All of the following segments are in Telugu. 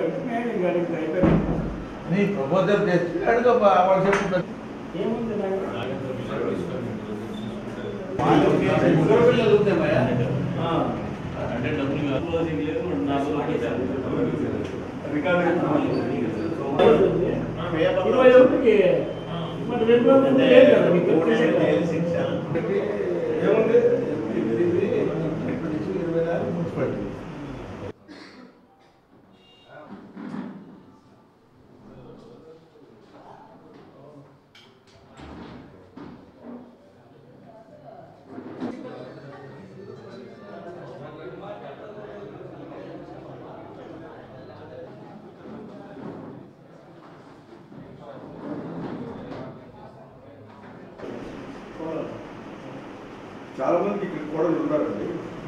నేను గారికి అయిపోయింది నీ ప్రపోజల్ తెచ్చి అడుగు వాళ్ళు చెప్పుకుంటారు ఏముంది నాకు ముగ్గురు పిల్లలు ఉందేమయ్యా అంటే డబ్బులు కాదు క్లోజింగ్ లేదు నాలుగు ఇరవై ఒకటికి మరి రెండు రోజులు ముందు లేదు కదా మీకు వచ్చేసేది. ఏముంది ఇరవై నాలుగు మున్సిపాలిటీ చాలా మంది ఇక్కడ కూడా ఉన్నారండి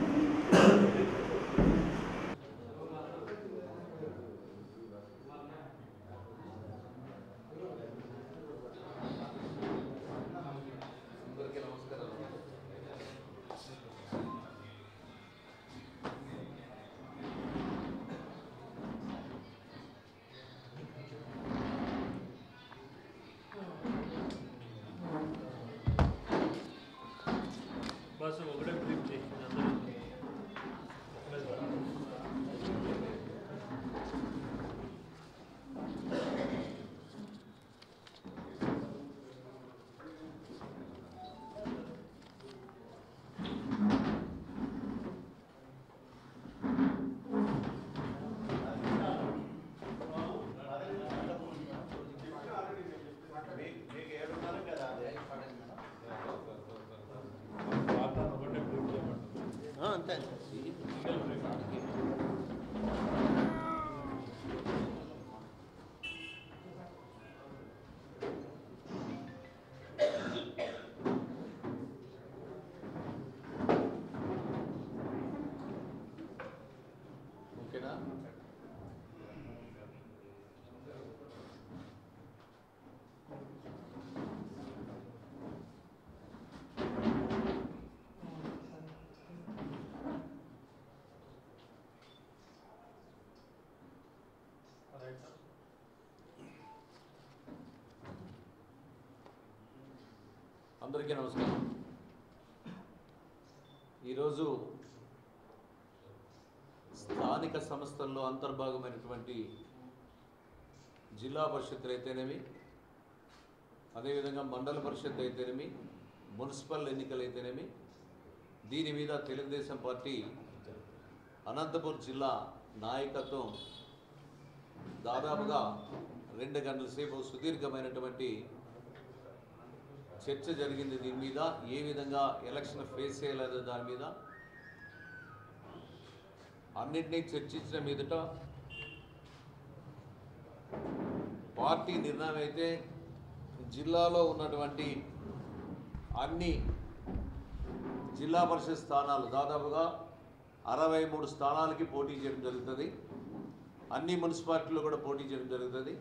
బస్సు ఒకటే ట్రిప్ చేసింది అందరూ వాతావరణం ఒకటే ట్రిప్ చేయమంటారు సింగిల్ ట్రిప్ ఓకేనా అందరికీ నమస్కారం ఈరోజు స్థానిక సంస్థల్లో అంతర్భాగమైనటువంటి జిల్లా పరిషత్తులు అయితేనేమి అదేవిధంగా మండల పరిషత్ అయితేనేమి మున్సిపల్ ఎన్నికలు అయితేనేమి దీని మీద తెలుగుదేశం పార్టీ అనంతపురం జిల్లా నాయకత్వం దాదాపుగా రెండు గంటల సేపు సుదీర్ఘమైనటువంటి చర్చ జరిగింది దీని మీద ఏ విధంగా ఎలక్షన్ ఫేస్ చేయలేదు దాని మీద అన్నింటినీ చర్చించిన మీదట పార్టీ నిర్ణయం అయితే జిల్లాలో ఉన్నటువంటి అన్ని జిల్లా పరిషత్ స్థానాలు దాదాపుగా అరవై మూడు స్థానాలకి పోటీ చేయడం జరుగుతుంది అన్ని మున్సిపాలిటీలు కూడా పోటీ చేయడం జరుగుతుంది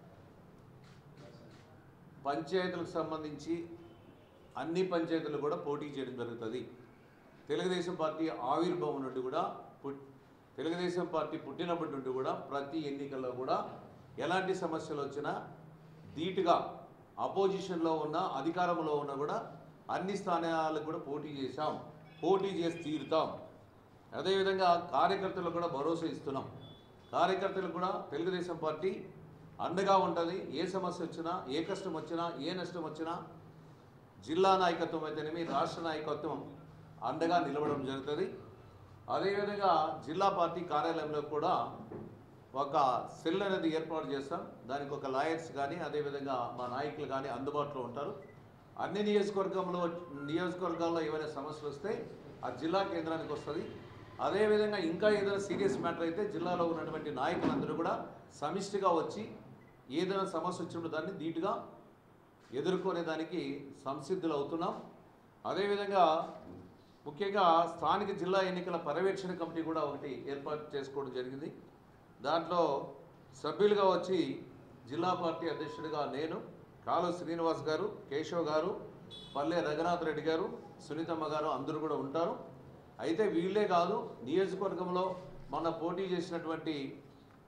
పంచాయతీలకు సంబంధించి అన్ని పంచాయతీలు కూడా పోటీ చేయడం జరుగుతుంది తెలుగుదేశం పార్టీ ఆవిర్భావం నుండి కూడా పుట్- తెలుగుదేశం పార్టీ పుట్టినప్పటి నుండి కూడా ప్రతి ఎన్నికల్లో కూడా ఎలాంటి సమస్యలు వచ్చినా ధీటుగా అపోజిషన్లో ఉన్న అధికారంలో ఉన్న కూడా అన్ని స్థానాలకు కూడా పోటీ చేశాం పోటీ చేసి తీరుతాం అదేవిధంగా కార్యకర్తలకు కూడా భరోసా ఇస్తున్నాం కార్యకర్తలకు కూడా తెలుగుదేశం పార్టీ అండగా ఉంటుంది ఏ సమస్య వచ్చినా ఏ కష్టం వచ్చినా ఏ నష్టం వచ్చినా జిల్లా నాయకత్వం అయితేనేమి రాష్ట్ర నాయకత్వం అండగా నిలవడం జరుగుతుంది అదేవిధంగా జిల్లా పార్టీ కార్యాలయంలో కూడా ఒక సెల్ అనేది ఏర్పాటు చేస్తాం దానికి ఒక లాయర్స్ కానీ అదేవిధంగా మా నాయకులు కానీ అందుబాటులో ఉంటారు అన్ని నియోజకవర్గంలో నియోజకవర్గాల్లో ఏవైనా సమస్యలు వస్తే ఆ జిల్లా కేంద్రానికి వస్తుంది అదేవిధంగా ఇంకా ఏదైనా సీరియస్ మ్యాటర్ అయితే జిల్లాలో ఉన్నటువంటి నాయకులందరూ కూడా సమిష్టిగా వచ్చి ఏదైనా సమస్య వచ్చినప్పుడు దాన్ని ధీటుగా ఎదుర్కొనే దానికి సంసిద్ధులు అవుతున్నాం అదేవిధంగా ముఖ్యంగా స్థానిక జిల్లా ఎన్నికల పర్యవేక్షణ కమిటీ కూడా ఒకటి ఏర్పాటు చేసుకోవడం జరిగింది దాంట్లో సభ్యులుగా వచ్చి జిల్లా పార్టీ అధ్యక్షుడిగా నేను కాలు శ్రీనివాస్ గారు కేశవ్ గారు పల్లె రఘునాథ్ రెడ్డి గారు సునీతమ్మ గారు అందరూ కూడా ఉంటారు అయితే వీళ్ళే కాదు నియోజకవర్గంలో మన పోటీ చేసినటువంటి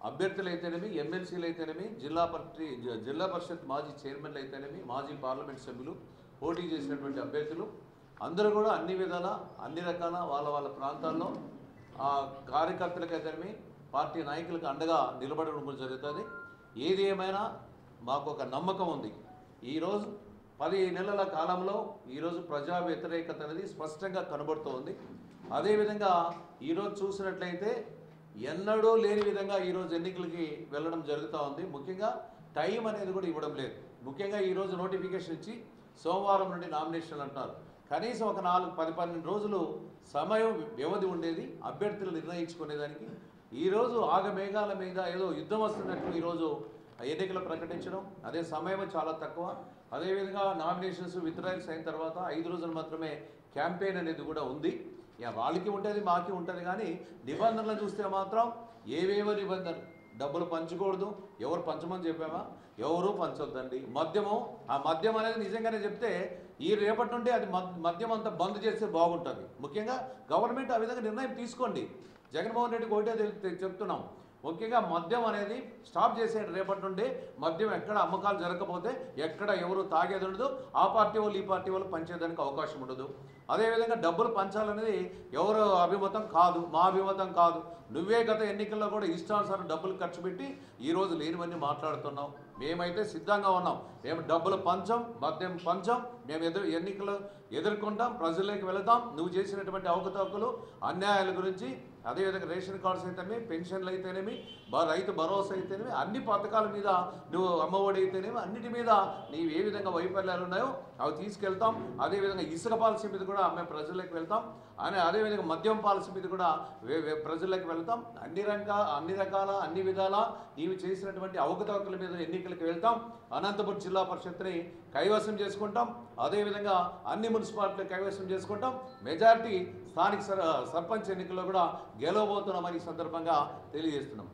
అభ్యర్థులు అయితేనేమి ఎమ్మెల్సీలు అయితేనేమి జిల్లా పార్టీ జ- జిల్లా పరిషత్ మాజీ చైర్మన్లు అయితేనేమి మాజీ పార్లమెంట్ సభ్యులు పోటీ చేసినటువంటి అభ్యర్థులు అందరూ కూడా అన్ని విధాల అన్ని రకాల వాళ్ళ వాళ్ళ ప్రాంతాల్లో ఆ కార్యకర్తలకు అయితేనేమి పార్టీ నాయకులకు అండగా నిలబడడం కూడా జరుగుతుంది ఏది ఏమైనా మాకు ఒక నమ్మకం ఉంది ఈరోజు పది నెలల కాలంలో ఈరోజు ప్రజా వ్యతిరేకత అనేది స్పష్టంగా కనబడుతోంది అదేవిధంగా ఈరోజు చూసినట్లయితే ఎన్నడూ లేని విధంగా ఈరోజు ఎన్నికలకి వెళ్ళడం జరుగుతూ ఉంది ముఖ్యంగా టైం అనేది కూడా ఇవ్వడం లేదు ముఖ్యంగా ఈరోజు నోటిఫికేషన్ ఇచ్చి సోమవారం నుండి నామినేషన్లు అంటున్నారు కనీసం ఒక నాలుగు పది పన్నెండు రోజులు సమయం వ్యవధి ఉండేది అభ్యర్థులు నిర్ణయించుకునేదానికి ఈరోజు ఆగమేఘాల మీద ఏదో యుద్ధం వస్తున్నట్లు ఈరోజు ఎన్నికలు ప్రకటించడం అదే సమయం చాలా తక్కువ అదేవిధంగా నామినేషన్స్ విత్డ్రాయల్స్ అయిన తర్వాత ఐదు రోజులు మాత్రమే క్యాంపెయిన్ అనేది కూడా ఉంది ఇక వాళ్ళకి ఉంటుంది మాకి ఉంటుంది కానీ నిబంధనలు చూస్తే మాత్రం ఏవేవో నిబంధనలు డబ్బులు పంచకూడదు ఎవరు పంచమని చెప్పామా ఎవరు పంచొద్దండి మద్యము ఆ మద్యం అనేది నిజంగానే చెప్తే ఈ రేపటి నుండి అది మద్- మద్యం అంతా బంద్ చేస్తే బాగుంటుంది ముఖ్యంగా గవర్నమెంట్ ఆ విధంగా నిర్ణయం తీసుకోండి జగన్మోహన్ రెడ్డికి ఒకటే తెలు- తె- చెప్తున్నాం ముఖ్యంగా మద్యం అనేది స్టాప్ చేసే రేపటి నుండి మద్యం ఎక్కడ అమ్మకాలు జరగకపోతే ఎక్కడ ఎవరు తాగేది ఉండదు ఆ పార్టీ వాళ్ళు ఈ పార్టీ వాళ్ళు పంచేదానికి అవకాశం ఉండదు అదేవిధంగా డబ్బులు పంచాలనేది ఎవరు అభిమతం కాదు మా అభిమతం కాదు నువ్వే గత ఎన్నికల్లో కూడా ఇష్టానుసారం డబ్బులు ఖర్చు పెట్టి ఈరోజు లేనివన్నీ మాట్లాడుతున్నాం మేమైతే సిద్ధంగా ఉన్నాం మేము డబ్బులు పంచం మద్యం పంచం మేము ఎదురు ఎన్నికలు ఎదుర్కొంటాం ప్రజల్లోకి వెళతాం నువ్వు చేసినటువంటి అవకతవకలు అన్యాయాల గురించి అదేవిధంగా రేషన్ కార్డ్స్ అయితేనేమి పెన్షన్లు అయితేనేమి బ- రైతు భరోసా అయితేనేమి అన్ని పథకాల మీద నువ్వు అమ్మఒడి అయితేనేమి అన్నిటి మీద నీవు ఏ విధంగా వైఫల్యాలు ఉన్నాయో అవి తీసుకెళ్తాం అదేవిధంగా ఇసుక పాలసీ మీద కూడా మేము ప్రజల్లోకి వెళ్తాం అని అదేవిధంగా మద్యం పాలసీ మీద కూడా వే- వే- ప్రజల్లోకి వెళ్తాం అన్ని రకాల అన్ని రకాల అన్ని విధాల నీవు చేసినటువంటి అవకతవకల మీద ఎన్నికలకు వెళ్తాం అనంతపురం జిల్లా పరిషత్ని కైవసం చేసుకుంటాం అదేవిధంగా అన్ని మున్సిపాలిటీలు కైవసం చేసుకుంటాం మెజారిటీ స్థానిక సర్ సర్పంచ్ ఎన్నికల్లో కూడా గెలవబోతున్నామని ఈ సందర్భంగా తెలియజేస్తున్నాం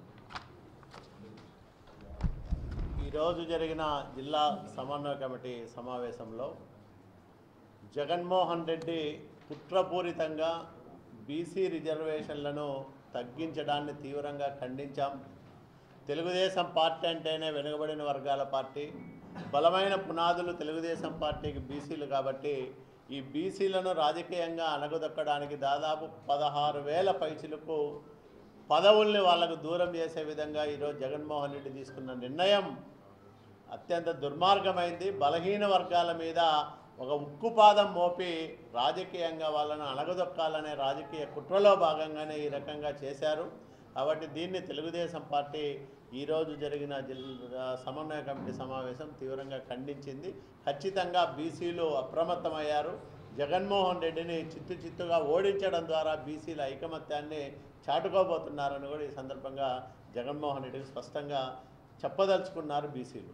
ఈరోజు జరిగిన జిల్లా సమన్వయ కమిటీ సమావేశంలో జగన్మోహన్ రెడ్డి కుట్రపూరితంగా బీసీ రిజర్వేషన్లను తగ్గించడాన్ని తీవ్రంగా ఖండించాం తెలుగుదేశం పార్టీ అంటేనే వెనుకబడిన వర్గాల పార్టీ బలమైన పునాదులు తెలుగుదేశం పార్టీకి బీసీలు కాబట్టి ఈ బీసీలను రాజకీయంగా అణగదొక్కడానికి దాదాపు పదహారు వేల పైచిలకు పదవుల్ని వాళ్ళకు దూరం చేసే విధంగా ఈరోజు జగన్మోహన్ రెడ్డి తీసుకున్న నిర్ణయం అత్యంత దుర్మార్గమైంది బలహీన వర్గాల మీద ఒక ఉక్కుపాదం మోపి రాజకీయంగా వాళ్ళను అణగదొక్కాలనే రాజకీయ కుట్రలో భాగంగానే ఈ రకంగా చేశారు కాబట్టి దీన్ని తెలుగుదేశం పార్టీ ఈరోజు జరిగిన జిల్లా సమన్వయ కమిటీ సమావేశం తీవ్రంగా ఖండించింది ఖచ్చితంగా బీసీలు అప్రమత్తమయ్యారు జగన్మోహన్ రెడ్డిని చిత్తు చిత్తుగా ఓడించడం ద్వారా బీసీల ఐకమత్యాన్ని చాటుకోబోతున్నారని కూడా ఈ సందర్భంగా జగన్మోహన్ రెడ్డికి స్పష్టంగా చెప్పదలుచుకున్నారు బీసీలు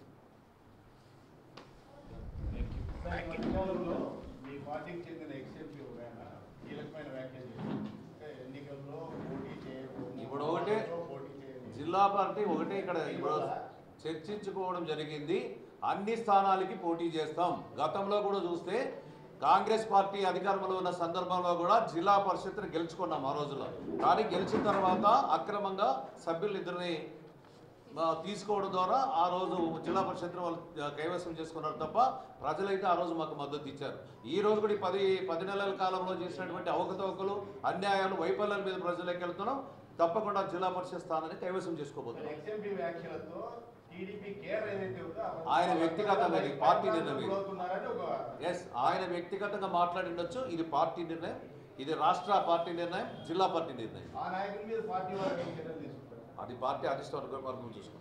మధ్యకాలంలో మీ పార్టీకి చెందిన ఎక్స్ఎంపీ ఒక ఆయన కీలకమైన వ్యాఖ్యలు చేశారు. అంటే ఎన్నికల్లో పోటీ చేయకూడదు ఇప్పుడు ఒకటే పోటీ చేయకూడదు. జిల్లా పార్టీ ఒకటే ఇక్కడ ఇప్పుడు చర్చించుకోవడం జరిగింది అన్ని స్థానాలకి పోటీ చేస్తాం గతంలో కూడా చూస్తే కాంగ్రెస్ పార్టీ అధికారంలో ఉన్న సందర్భంలో కూడా జిల్లా పరిషత్ని గెలుచుకున్నాం ఆ రోజుల్లో కానీ గెలిచిన తర్వాత అక్రమంగా సభ్యులు ఇద్దరిని ఆ, తీసుకోవడం ద్వారా ఆ రోజు జిల్లా పరిషత్ను వాళ్ళు ఆ, కైవసం చేసుకున్నారు తప్ప ప్రజలైతే ఆ రోజు మాకు మద్దతు ఇచ్చారు ఈ రోజు కూడా ఈ పది పది నెలల కాలంలో చేసినటువంటి అవకతవకలు అన్యాయాలు వైఫల్యాల మీద ప్రజలకు వెళ్తున్నాం తప్పకుండా జిల్లా పరిషత్ స్థానాన్ని కైవసం చేసుకోబోతున్నాం ఎక్స్ఎంపీ వ్యాఖ్యలతో టీడీపీ కేర్ ఏదైతే ఉందో ఆ ఆయన వ్యక్తిగతంగా ఇది పార్టీ నిర్ణయం ఇది. గురవుతున్నారని ఒక ఎస్ ఆయన వ్యక్తిగతంగా మాట్లాడిండొచ్చు ఇది పార్టీ నిర్ణయం ఇది రాష్ట్ర పార్టీ నిర్ణయం జిల్లా పార్టీ నిర్ణయం ఆ నాయకుల మీద పార్టీ వారు ఏం చర్యలు తీసుకుంటారు అది పార్టీ అధిష్టాన వర్గం చూసుకుంటాం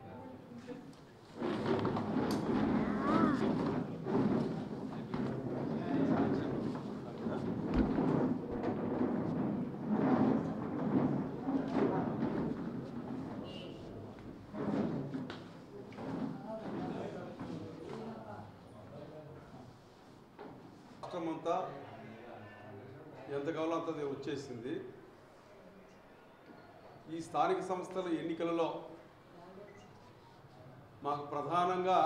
రాష్ట్రం అంతా ఎంత కావాలో అంత వచ్చేసింది ఈ స్థానిక సంస్థల ఎన్నికలలో మాకు ప్రధానంగా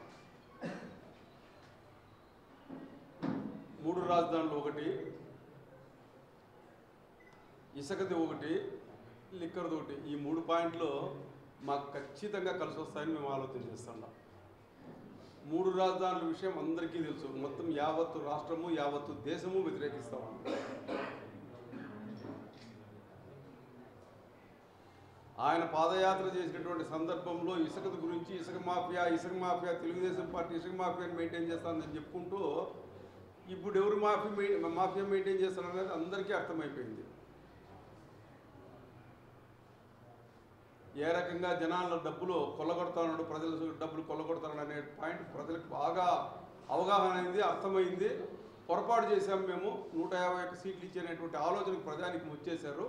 మూడు రాజధానులు ఒకటి ఇసుకది ఒకటి లిక్కర్ది ఒకటి ఈ మూడు పాయింట్లు మాకు ఖచ్చితంగా కలిసి వస్తాయని మేము ఆలోచన చేస్తున్నాం మూడు రాజధానుల విషయం అందరికీ తెలుసు మొత్తం యావత్తు రాష్ట్రము యావత్తు దేశము వ్యతిరేకిస్తాం ఆయన పాదయాత్ర చేసినటువంటి సందర్భంలో ఇసుక గురించి ఇసుక మాఫియా ఇసుక మాఫియా తెలుగుదేశం పార్టీ ఇసుక మాఫియాని మెయింటైన్ చేస్తానని చెప్పుకుంటూ ఇప్పుడు ఎవరు మాఫీ మెయి- మాఫియా మెయింటైన్ చేస్తారనేది అందరికీ అర్థమైపోయింది ఏ రకంగా జనాల డబ్బులు కొల్లగొడతాడు ప్రజల డబ్బులు కొల్లగొడతాడు అనే పాయింట్ ప్రజలకు బాగా అవగాహన అయింది అర్థమైంది పొరపాటు చేశాం మేము నూట యాభై ఒక్క సీట్లు ఇచ్చేటువంటి ఆలోచనకు ప్రజానికి వచ్చేశారు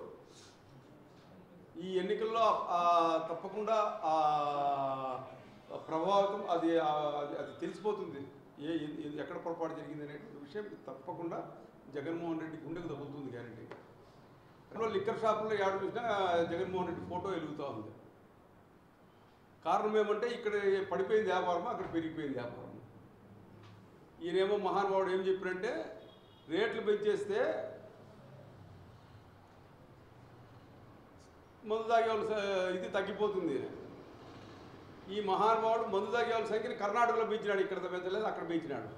ఈ ఎన్నికల్లో ఆ, తప్పకుండా ఆ ప్రభావితం అది ఆ, అది అది తెలిసిపోతుంది ఏ ఏ- ఎక్కడ పొరపాటు జరిగింది అనేటువంటి విషయం తప్పకుండా జగన్మోహన్ రెడ్డి గుండెకు తగ్గుతుంది గ్యారంటీగా అందులో లిక్కర్ షాపుల్లో ఏడు చూసినా జగన్మోహన్ రెడ్డి ఫోటో వెలుగుతూ ఉంది కారణం ఏమంటే ఇక్కడ పడిపోయింది వ్యాపారం అక్కడ పెరిగిపోయింది వ్యాపారం ఈయనేమో మహానుభావుడు ఏం చెప్పారంటే రేట్లు పెంచేస్తే మందు తాగే వాళ్ళ స- ఇది తగ్గిపోతుంది ఈ మహానుభావుడు మందు తాగే వాళ్ళ సంఖ్యని కర్ణాటకలో పెంచినాడు ఇక్కడ పెంచలేదు అక్కడ పెంచినాడు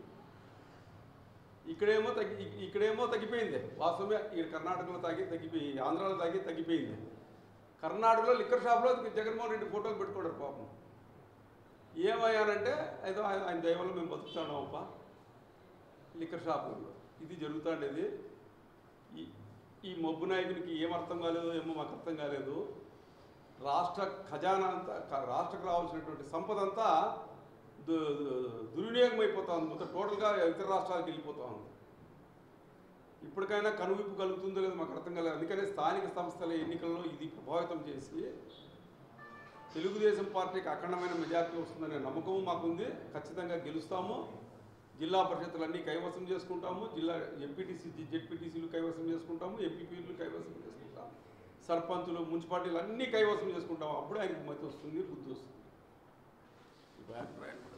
ఇక్కడేమో తగ్గి ఇక్- ఇక్కడేమో తగ్గిపోయింది వాస్తవమే ఇక్కడ కర్ణాటకలో తాగి తగ్గిపోయి ఆంధ్రాలో తాగి తగ్గిపోయింది కర్ణాటకలో లిక్కర్ షాప్లో జగన్మోహన్ రెడ్డి ఫోటోలు పెట్టుకోవడం పాపం ఏమయ్యానంటే ఏదో ఆయన ఆయన దైవంలో మేము బతుకుతాం అప్ప లిక్కర్ షాపుల్లో ఇది జరుగుతుండేది ఈ ఈ మబ్బు నాయకునికి ఏం అర్థం కాలేదో ఏమో మాకు అర్థం కాలేదు రాష్ట్ర ఖజానా అంతా క- రాష్ట్రకు రావాల్సినటువంటి సంపద అంతా దు- దు- దుర్వినియోగం అయిపోతా ఉంది మొత్తం టోటల్గా ఇతర రాష్ట్రాలకు వెళ్ళిపోతా ఉంది ఇప్పటికైనా కనువిప్పు కలుగుతుందో లేదో మాకు అర్థం కాలేదు అందుకనే స్థానిక సంస్థల ఎన్నికల్లో ఇది ప్రభావితం చేసి తెలుగుదేశం పార్టీకి అఖండమైన మెజార్టీ వస్తుందనే నమ్మకము మాకుంది ఖచ్చితంగా గెలుస్తాము జిల్లా పరిషత్తులన్నీ కైవసం చేసుకుంటాము జిల్లా ఎంపీటీసీ జెడ్పీటీసీలు కైవసం చేసుకుంటాము ఎంపీపీలు కైవసం చేసుకుంటాము సర్పంచులు మున్సిపాలిటీలు అన్నీ కైవసం చేసుకుంటాము అప్పుడు ఆయనకి మతి వస్తుంది బుద్ధి వస్తుంది ఈ అభిప్రాయం